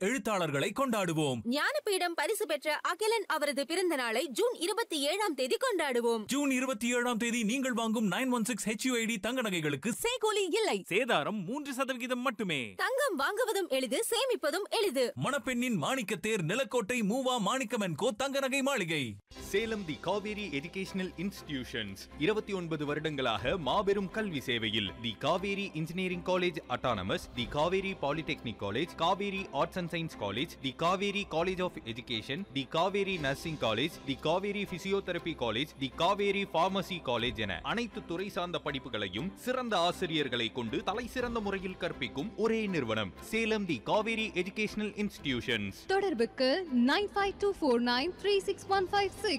எழுத்தாளர்களை கொண்டாடுவோம் ஞானபீடம் பரிசு பெற்ற அகிலன் அவரது பிறந்த நாளை ஜூன் இருபத்தி ஏழாம் தேதி கொண்டாடுவோம் ஜூன் இருபத்தி ஏழாம் தேதி நீங்கள் வாங்கும் நைன் ஒன் சிக்ஸ் ஹெச்யூஐடி தங்க நகைகளுக்கு செய்கூலி இல்லை சேதாரம் மூன்று சதவிகிதம் மட்டுமே தங்கம் வாங்குவதும் எளிது சேமிப்பதும் எளிது மணப்பெண்ணின் மாணிக்கத்தேர் நிலக்கோட்டை மூவா மாணிக்கமன் கோ தங்க நகை மாளிகை Salem the Kaveri educational institutions இருபத்தி ஒன்பது வருடங்களாக மாபெரும் கல்வி சேவையில் the Kaveri engineering college autonomous the Kaveri polytechnic college Kaveri arts and science college the Kaveri college of education the Kaveri nursing college the Kaveri physiotherapy college the Kaveri pharmacy college என அனைத்து துறை சார்ந்த படிப்புகளையும் சிறந்த ஆசிரியர்களை கொண்டு தலை சிறந்த முறையில் கற்பிக்கும் ஒரே நிறுவனம் Salem the Kaveri educational institutions தொடர்புக்கு nine five two four nine three six one five six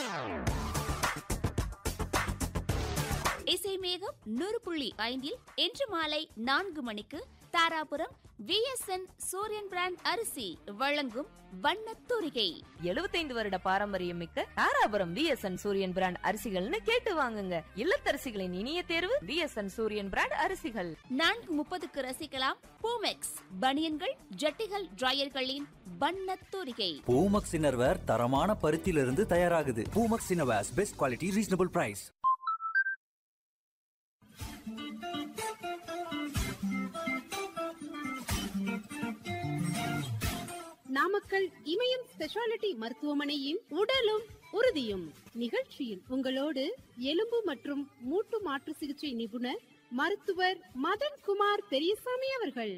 இசை மேகம் நூறு புள்ளி ஐந்தில் இன்று மாலை நான்கு மணிக்கு தாராபுரம் விஎஸ்என் சூரியன் பிராண்ட் அரிசி வழங்கும் வண்ணத் தூரிகை எழுபத்தைந்து வருட பாரம்பரியம் மிக்க தாராபுரம் விஎஸ்என் சூரியன் பிராண்ட் அரிசிகள்னு கேட்டு வாங்குங்க இல்லத்தரசிகளின் இனிய தேர்வு விஎஸ்என் சூரியன் பிராண்ட் அரிசிகள் நான்கு முப்பதுக்கு ரசிக்கலாம் பூமெக்ஸ் பனியன்கள் ஜட்டிகள் டிரையர்களின் வண்ணத் தூரிகை பூமக்ஸ் இன்னர்வேர் தரமான பருத்தியிலிருந்து தயாராகுது Poomax innerwears best quality reasonable price Namakkal Imayam speciality மருத்துவமனையின் உடலும் உறுதியும் நிகழ்ச்சியில் உங்களோடு எலும்பு மற்றும் மூட்டு மாற்று சிகிச்சை நிபுணர் மருத்துவர் மதன்குமார் பெரியசாமி அவர்கள்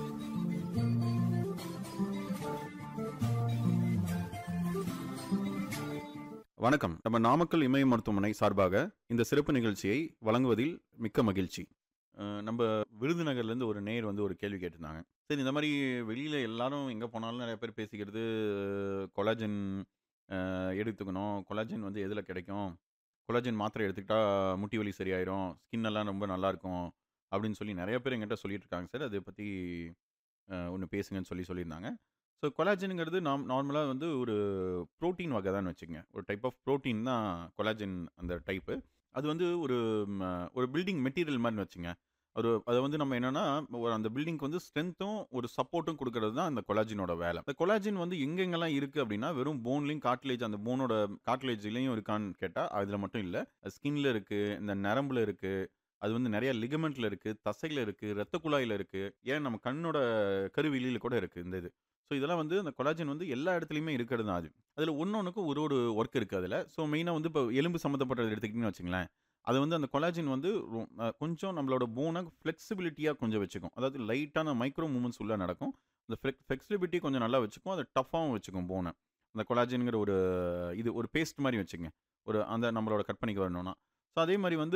வணக்கம் நம்ம நாமக்கல் இமய மருத்துவமனை சார்பாக இந்த சிறப்பு நிகழ்ச்சியை வழங்குவதில் மிக்க மகிழ்ச்சி அஹ் நம்ம விருதுநகர்லேருந்து ஒரு நேர் வந்து ஒரு கேள்வி கேட்டிருந்தாங்க சரி இந்த மாதிரி வெளியில் எல்லாரும் எங்கே போனாலும் நிறைய பேர் பேசிக்கிறது கொலாஜன் எடுத்துக்கணும் கொலாஜன் வந்து எதில் கிடைக்கும் கொலாஜன் மாத்திரை எடுத்துக்கிட்டா முட்டி வலி சரியாயிரும் ஸ்கின் எல்லாம் ரொம்ப நல்லா இருக்கும் அப்படின்னு சொல்லி நிறைய பேர் எங்கிட்ட சொல்லிட்டு இருக்காங்க சார் அதை பற்றி ஒன்று பேசுங்கன்னு சொல்லி சொல்லியிருந்தாங்க ஸோ கொலாஜனுங்கிறது நாம் நார்மலாக வந்து ஒரு ப்ரோட்டீன் வகை தான் வச்சுக்கோங்க ஒரு டைப் ஆஃப் ப்ரோட்டீன் தான் கொலாஜன் அந்த டைப்பு அது வந்து ஒரு ம, ஒரு பில்டிங் மெட்டீரியல் மாதிரி வச்சுங்க ஒரு அதை வந்து நம்ம என்னன்னா ஒரு அந்த பில்டிங்க்கு வந்து ஸ்ட்ரென்த்தும் ஒரு சப்போர்ட்டும் கொடுக்கறது தான் அந்த கொலாஜினோட வேலை இந்த கொலாஜின் வந்து எங்கெங்கெல்லாம் இருக்குது அப்படின்னா வெறும் போன்லையும் காட்லேஜ் அந்த போனோட காட்லேஜ்லேயும் இருக்கான்னு கேட்டால் அதில் மட்டும் இல்லை ஸ்கின்ல இருக்குது இந்த நரம்புல இருக்குது அது வந்து நிறைய லிகமெண்ட்ல இருக்குது தசையில் இருக்குது ரத்த குழாயில் இருக்குது ஏன் நம்ம கண்ணோட கருவிலியில் கூட இருக்குது இந்த இது ஸோ இதெல்லாம் வந்து அந்த கொலாஜன் வந்து எல்லா இடத்துலையுமே இருக்கிறது தான் அது அதில் ஒன்றொன்றுக்கும் ஒரு ஒரு ஒர்க் இருக்குது அதில் ஸோ மெயினாக வந்து இப்போ எலும்பு சம்மந்தப்பட்டது எடுத்துக்கிட்டிங்கன்னு வச்சுங்களேன் அது வந்து அந்த கொலாஜின் வந்து ரொ- அஹ் கொஞ்சம் நம்மளோட போனை ஃப்ளெக்சிபிலிட்டியாக கொஞ்சம் வச்சுக்கும் அதாவது லைட்டான மைக்ரோ மூமெண்ட்ஸ் உள்ள நடக்கும் அந்த ஃப்ளெக்சிபிலிட்டி கொஞ்சம் நல்லா வச்சுக்கும் அதை டஃப்பாகவும் வச்சுக்கும் போனை அந்த கொலாஜின்ங்கிற ஒரு இது ஒரு பேஸ்ட் மாதிரி வச்சுங்க ஒரு அந்த நம்மளோட கற்பனைக்கு வரணும்னா ஸோ அதே மாதிரி வந்து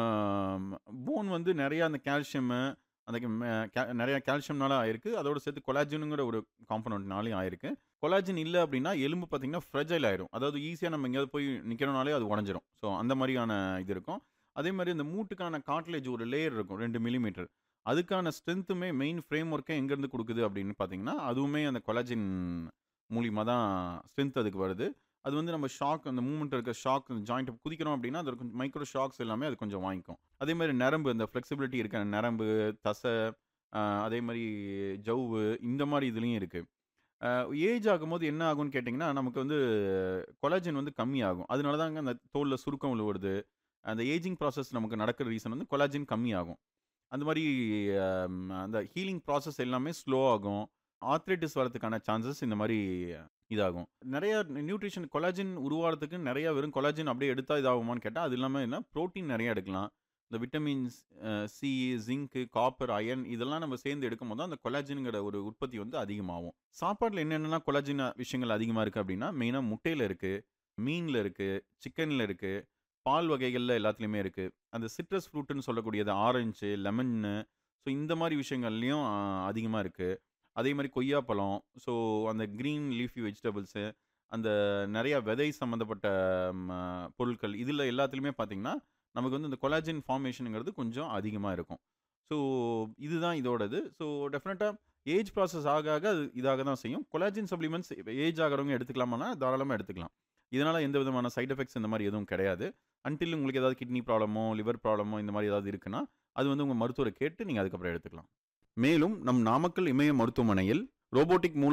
போன் வந்து நிறையா அந்த கால்சியமு அந்த ம- கா- நிறைய கால்சியம்னால ஆயிருக்கு அதோட சேர்த்து கொலாஜினுங்கிற ஒரு காம்பனண்ட்னாலையும் ஆயிருக்கு கொலாஜின் இல்லை அப்படின்னா எலும்பு பார்த்தீங்கன்னா ஃப்ரெஜைல் ஆயிரும் அதாவது ஈஸியாக நம்ம எங்கேயாவது போய் நிற்கிறனாலே அது உடஞ்சிரும் ஸோ அந்த மாதிரியான இது இருக்கும் அதே மாதிரி இந்த மூட்டுக்கான காட்லேஜ் ஒரு லேயர் இருக்கும் ரெண்டு மில்லிமீட்டர் அதுக்கான ஸ்ட்ரென்த்துமே மெயின் ஃப்ரேம் ஒர்க்கே எங்கேருந்து கொடுக்குது அப்படின்னு பார்த்தீங்கன்னா அதுவுமே அந்த கொலாஜின் மூலியமாக தான் ஸ்ட்ரென்த் அதுக்கு வருது அது வந்து நம்ம ஷாக் அந்த மூமெண்ட் இருக்க ஷாக் அந்த ஜாயிண்ட் குதிக்கிறோம் அப்படின்னா அது கொஞ்சம் மைக்ரோ ஷாக்ஸ் எல்லாமே அது கொஞ்சம் வாங்கிக்கும் அதே மாதிரி நரம்பு அந்த ஃப்ளெக்சிபிலிட்டி இருக்க நரம்பு தசை ஆஹ் அதே மாதிரி ஜவ்வு இந்த மாதிரி இதுலேயும் இருக்குது ஏஜ் ஆகும்போது என்ன ஆகும்னு கேட்டிங்கன்னா நமக்கு வந்து கொலாஜன் வந்து கம்மியாகும் அதனால தாங்க அந்த தோலில் சுருக்கம் விழுவுறது அந்த ஏஜிங் ப்ராசஸ் நமக்கு நடக்கிற ரீசன் வந்து கொலாஜன் கம்மியாகும் அந்த மாதிரி ஆம், அந்த ஹீலிங் ப்ராசஸ் எல்லாமே ஸ்லோ ஆகும் ஆத்ரைட்டிஸ் வரதுக்கான சான்சஸ் இந்த மாதிரி இதாகும் நிறைய நியூட்ரிஷன் கொலாஜின் உருவாகிறதுக்கு நிறைய வெறும் கொலாஜின் அப்படியே எடுத்தால் இதாகுமான்னு கேட்டால் அது இல்லாமல் என்ன ப்ரோட்டீன் நிறைய எடுக்கலாம் இந்த vitamins C zinc copper iron இதெல்லாம் நம்ம சேர்ந்து எடுக்கும் போது அந்த கொலாஜின்ங்கிற ஒரு உற்பத்தி வந்து அதிகமாகும் சாப்பாட்டில் என்னென்னலாம் கொலாஜின் விஷயங்கள் அதிகமாக இருக்குது அப்படின்னா மெயினாக முட்டையில் இருக்குது மீனில் இருக்குது சிக்கனில் இருக்குது பால் வகைகளில் எல்லாத்துலேயுமே இருக்குது அந்த சிட்ரஸ் ஃப்ரூட்டுன்னு சொல்லக்கூடியது ஆரஞ்சு லெமன்னு ஸோ இந்த மாதிரி விஷயங்கள்லையும் அதிகமாக இருக்குது அதே மாதிரி கொய்யாப்பழம் ஸோ அந்த க்ரீன் லீஃபி வெஜிடபிள்ஸு அந்த நிறைய விதை சம்மந்தப்பட்ட ம், பொருட்கள் இதில் எல்லாத்துலேயுமே பார்த்தீங்கன்னா நமக்கு வந்து இந்த கொலாஜின் ஃபார்மேஷனுங்கிறது கொஞ்சம் அதிகமாக இருக்கும் ஸோ இதுதான் இதோடது ஸோ டெஃபினட்டாக ஏஜ் ப்ராசஸ் ஆக ஆக அது இதாக தான் செய்யும் கொலாஜின் சப்ளிமெண்ட்ஸ் ஏஜ் ஆகிறவங்க எடுத்துக்கலாமான்னா தாராளமாக எடுத்துக்கலாம் இதனால் எந்த விதமான சைடு எஃபெக்ட்ஸ் இந்த மாதிரி எதுவும் கிடையாது அன்டில் உங்களுக்கு ஏதாவது கிட்னி ப்ராப்ளமோ லிவர் ப்ராப்ளமோ இந்த மாதிரி ஏதாவது இருக்குன்னா அது வந்து உங்கள் மருத்துவரை கேட்டு நீங்கள் அதுக்கப்புறம் எடுத்துக்கலாம் மேலும் நம் நாமக்கல் இமய மருத்துவமனையில் ரோபோட்டிக் மூலம்